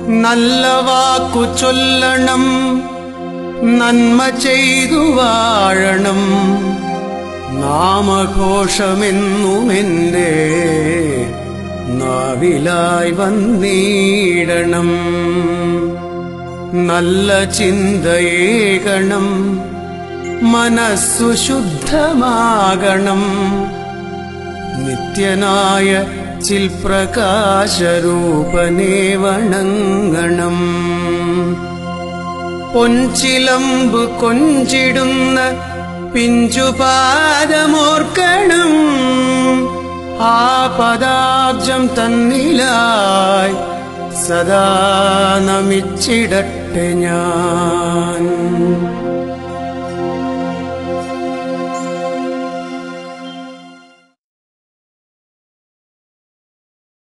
നല്ല വാക്കു ചൊല്ലണം നന്മ ചെയ്തു വാഴണം നാമഘോഷമെന്നുമെന്റെ നാവിലായി വന്നിടണം നല്ല ചിന്തയേകണം മനസ്സു ശുദ്ധമാകണം നിത്യനായ ചിൽപ്രകാശരൂപനെ വണങ്ങണം പൊൻചിലമ്പ് കൊഞ്ചിടുന്ന പിഞ്ചുപാദമോർക്കണം ആ പദാബ്ജം തന്നിലായി സദാ നമിച്ചിടട്ടെ ഞാൻ